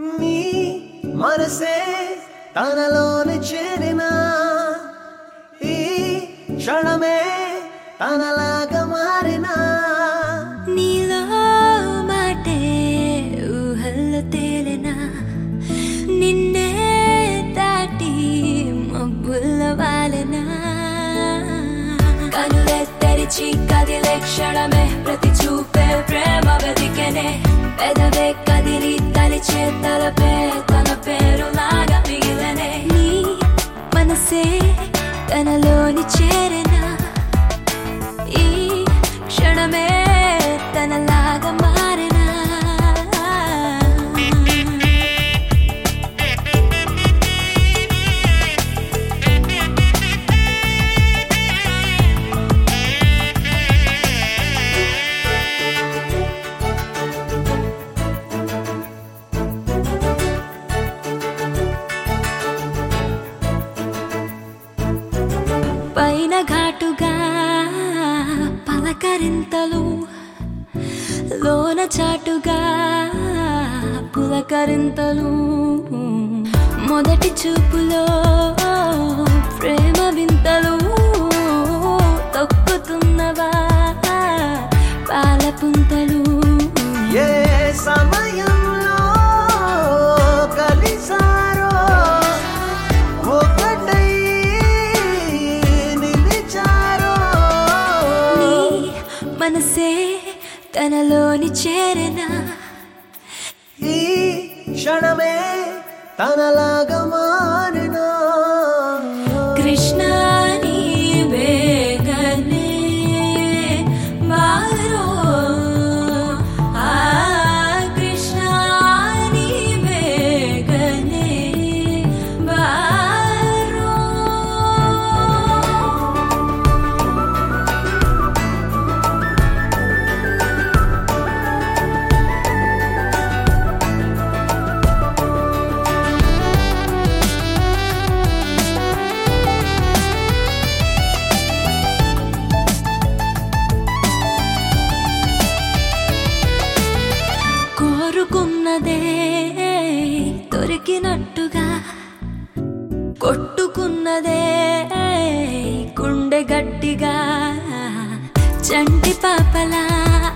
నీ మనసే తనలోని చేరిన ఈ క్షణమే తనలాగా మారినా నీలో మాటే ఊహల్లో తేలినా నిన్నే దాటి మబ్బుల్లో వాలినా కనులే తెరిచి కదిలే క్షణమే ప్రతి చూపే ప్రేమ వెతికెనే పెదవే కదిలి తలిచే తలపే తన పేరు లాగా మిగిలనే నీ మనసే తనలోని చేరినా ఈ క్షణమే తనలాగా మారినా పైన ఘాటుగా పలకరింతలు లోన చాటుగా పులకరింతలు మొదటి చూపులో ప్రేమ వింతలు తొక్కుతున్నవా పాల పుంతలు ఏ సమయంలో కలిసారో ఒకటై నిలిచారో నీ మనసే తనలోని చేరినా ఈ క్షణమే తనలాగా మారినా కృష్ణ నీ వేగనే మారో ఆ కృష్ణ నీ వేగనే మారో కోరుకున్నదే దొరికినట్టుగా కొట్టుకున్నదే గుండె గట్టిగా చంటి పాపలా